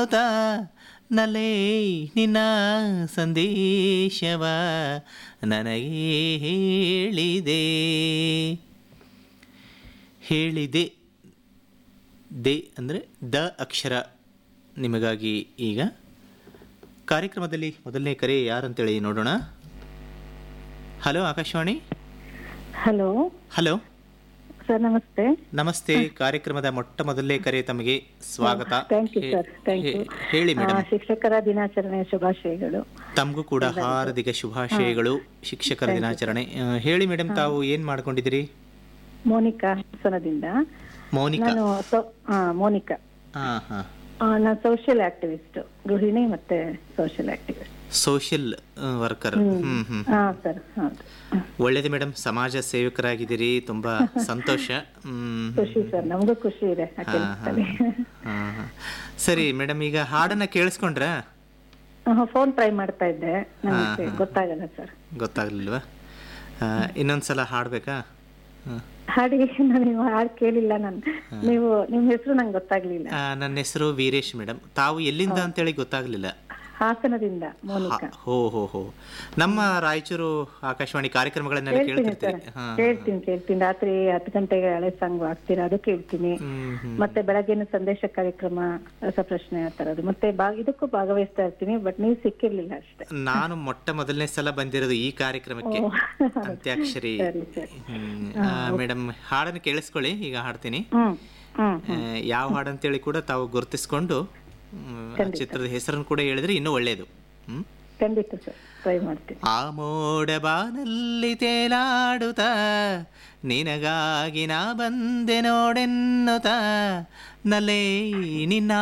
ನಲೇ ನಿನ್ನ ಸಂದೇಶವ ನನಗೆ ಹೇಳಿದೆ ಹೇಳಿದೆ ದೆ ಅಂದರೆ ದ ಅಕ್ಷರ ನಿಮಗಾಗಿ ಈಗ ಕಾರ್ಯಕ್ರಮದಲ್ಲಿ ಮೊದಲನೇ ಕರೆ ಯಾರಂತೇಳಿ ನೋಡೋಣ hello Akashvani hello hello sir ನಮಸ್ತೆ ನಮಸ್ತೆ ಕಾರ್ಯಕ್ರಮದ ಮೊಟ್ಟ ಮೊದಲನೇ ಕರೆ ತಮಗೆ ಸ್ವಾಗತ thank you sir thank you ಹೇ- ಹೇಳಿ ಮೇಡಮ್ ಶಿಕ್ಷಕರ ದಿನಾಚರಣೆ ಶುಭಾಶಯಗಳು ತಮಗೂ ಕೂಡ ಹಾರ್ದಿಕ ಶುಭಾಶಯಗಳು ಶಿಕ್ಷಕರ ದಿನಾಚರಣೆ ಆ, ಹೇಳಿ ಮೇಡಮ್ ತಾವು ಏನ್ ಮಾಡ್ಕೊಂಡಿದ್ದೀರಿ ಮೋನಿಕಾ ಹಾಸನದಿಂದ ಮೌನಿಕಾ ನಾನು ಸೊ- ಆ, ಮೋನಿಕಾ ಹಾ ಹಾ ಆ, ನಾನು ಸೋಷಿಯಲ್ ಆಕ್ಟಿವಿಸ್ಟ್ ಗೃಹಿಣಿ ಮತ್ತೆ social activist social worker hmm hmm ಹಾ ಸರ್ ಹೌದು ಒಳ್ಳೇದು ಮೇಡಮ್ ಸಮಾಜ ಸೇವಕರಾಗಿದ್ದೀರಿ ತುಂಬಾ ಸಂತೋಷ ಹ್ಮ್ ಖುಷಿ ಸರ್ ನಮಗೂ ಖುಷಿ ಇದೆ ಆ ಕೆಲಸದಲ್ಲಿ ಹಾ, ಹಾ. ಸರಿ ಮೇಡಮ್ ಈಗ ಹಾಡನ್ನ ಕೇಳಿಸ್ಕೊಂಡ್ರ ಫೋನ್ ಟ್ರೈ ಮಾಡ್ತಾ ಇದ್ದೆ ನಮಗೆ ಗೊತ್ತಾಗಲ್ಲ ಸರ್ ಗೊತ್ತಾಗ್ಲಿಲ್ವಾ ಆ, ಇನ್ನೊಂದ್ಸಲ ಹಾಡ್ಬೇಕಾ ಹಾ. ಹಾಡಿ ನಾನು ನೀವು ಹಾಡು ಕೇಳಿಲ್ಲ ನಾನು ನೀವು ನಿಮ್ಮ ಹೆಸರು ನಂಗೆ ಗೊತ್ತಾಗ್ಲಿಲ್ಲ ಆ, ನನ್ನ ಹೆಸರು ವೀರೇಶ್ ಮೇಡಮ್ ತಾವು ಎಲ್ಲಿಂದ ಅಂತೇಳಿ ಗೊತ್ತಾಗ್ಲಿಲ್ಲ ಹಾಸನದಿಂದ ಮೋನಿಕಾ ಹಾ, ಹೋ ಹೋ ಹೋ ನಮ್ಮ ರಾಯಚೂರು ಆಕಾಶವಾಣಿ ಕಾರ್ಯಕ್ರಮಗಳನ್ನೆಲ್ಲ ಕೇಳ್ತೀನಿ ಕೇಳ್ತಿರ್ತೀರಿ ಸರ್ ಹಾ ಕೇಳ್ತೀನಿ ಕೇಳ್ತೀನಿ ರಾತ್ರಿ ಹತ್ತು ಗಂಟೆಗೆ ಹಳೆ ಸಾಂಗ್ ಹಾಕ್ತೀರಾ ಅದು ಕೇಳ್ತೀನಿ ಹ್ಮ್ ಹ್ಮ್ ಮತ್ತೆ ಬೆಳಗ್ಗೆನ ಸಂದೇಶ ಕಾರ್ಯಕ್ರಮ ರಸಪ್ರಶ್ನೆ ಆ ತರದ್ದು ಮತ್ತೆ ಬಾ- ಇದಕ್ಕೂ ಭಾಗವಹಿಸ್ತಾ ಇರ್ತೀನಿ ಬಟ್ ನೀವು ಸಿಕ್ಕಿರ್ಲಿಲ್ಲ ಅಷ್ಟೇ ನಾನು ಮೊಟ್ಟ ಮೊದಲನೇ ಸಲ ಬಂದಿರೋದು ಈ ಕಾರ್ಯಕ್ರಮಕ್ಕೆ ಅಂತ್ಯಾಕ್ಷರಿ ಸರಿ ಸರಿ ಮೇಡಮ್ ಹಾಡನ್ನು ಕೇಳಿಸ್ಕೊಳ್ಳಿ ಈಗ ಹಾಡ್ತೀನಿ ಹ್ಮ್ ಹ್ಮ್ ಆ, ಯಾವ ಹಾಡಂತೇಳಿ ಕೂಡ ತಾವು ಗುರುತಿಸ್ಕೊಂಡು ಮ್, ಆ ಚಿತ್ರದ ಹೆಸರನ್ನು ಕೂಡ ಹೇಳಿದ್ರೆ ಇನ್ನೂ ಒಳ್ಳೆಯದು ಹ್ಮ್ ಖಂಡಿತ ಸರ್ ಟ್ರೈ ಮಾಡ್ತೀನಿ ಆ ಮೋಡ ಬಾನಲ್ಲಿ ತೇಲಾಡುತ್ತ ನಿನಗಾಗಿ ನಾ ಬಂದೆ ನೋಡೆನ್ನುತ್ತ ನಲೇ ನಿನ್ನ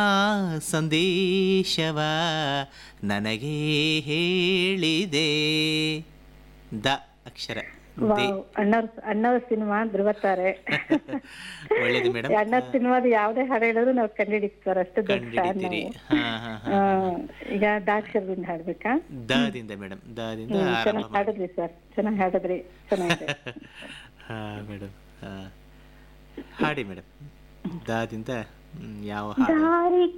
ಸಂದೇಶವ ನನಗೆ ಹೇಳಿದೆ ದ ಅಕ್ಷರ ದೆ ವಾವ್ ಅಣ್ಣವ್ರ ಅಣ್ಣವ್ರ ಸಿನಿಮಾ ಧ್ರುವತಾರೆ ಒಳ್ಳೇದು ಮೇಡಮ್ ಅಣ್ಣವ್ರ ಸಿನಿಮಾದ ಯಾವ್ದೇ ಹಾಡು ಹೇಳಿದ್ರು ನಾವು ಕಂಡಿಡಿತೀವಿ ಸರ್ ಅಷ್ಟು ದೊಡ್ಡ ಫ್ಯಾನ್ ಕಂಡಿಡಿತೀರಿ ನಾವು ಹಾ ಹಾ ಹಾ ಆ, ಈಗ ದಾಕ್ಷರದಿಂದ ಹಾಡ್ಬೇಕಾ ದದಿಂದ ಮೇಡಮ್ ದದಿಂದ ಹ್ಮ್, ಆರಂಭ ಚೆನ್ನಾಗಿ ಹಾಡಿದ್ರಿ ಸರ್ ಚೆನ್ನಾಗಿ ಹಾಡಿದ್ರಿ ಚೆನ್ನಾಗಿದೆ ಹಾ ಮೇಡಮ್ ಹಾ ಹಾಡಿ ಮೇಡಮ್ ದಾದಿಂದ ಹ್ಮ್, ಯಾವ ಹಾಡು ದಾರಿ